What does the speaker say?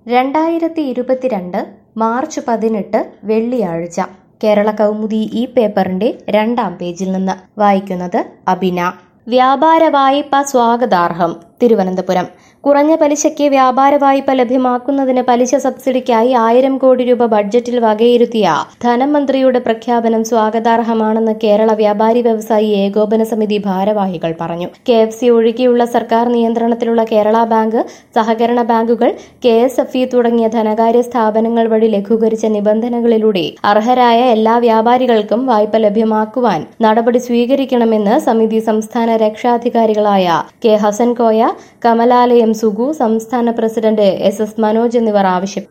രണ്ടായിരത്തി ഇരുപത്തിരണ്ട് മാർച്ച് പതിനെട്ട് വെള്ളിയാഴ്ച കേരള കൗമുദി ഈ പേപ്പറിന്റെ രണ്ടാം പേജിൽ നിന്ന് വായിക്കുന്നത് അബിന വ്യാപാര വായ്പ സ്വാഗതാർഹം തിരുവനന്തപുരം കുറഞ്ഞ പലിശയ്ക്ക് വ്യാപാര വായ്പ ലഭ്യമാക്കുന്നതിന് പലിശ സബ്സിഡിക്കായി ആയിരം കോടി രൂപ ബഡ്ജറ്റിൽ വകയിരുത്തിയ ധനമന്ത്രിയുടെ പ്രഖ്യാപനം സ്വാഗതാർഹമാണെന്ന് കേരള വ്യാപാരി വ്യവസായി ഏകോപന സമിതി ഭാരവാഹികൾ പറഞ്ഞു കെ എഫ് സി ഒഴികെയുള്ള സർക്കാർ നിയന്ത്രണത്തിലുള്ള കേരള ബാങ്ക് സഹകരണ ബാങ്കുകൾ കെ എസ് എഫ് ഇ തുടങ്ങിയ ധനകാര്യ സ്ഥാപനങ്ങൾ വഴി ലഘൂകരിച്ച നിബന്ധനകളിലൂടെ അർഹരായ എല്ലാ വ്യാപാരികൾക്കും വായ്പ ലഭ്യമാക്കുവാൻ നടപടി സ്വീകരിക്കണമെന്ന് സമിതി സംസ്ഥാന രക്ഷാധികാരികളായ കെ ഹസൻ കോയ കമലാലയം സുഗു സംസ്ഥാന പ്രസിഡന്റ് എസ് എസ് മനോജ് എന്നിവർ ആവശ്യപ്പെട്ടു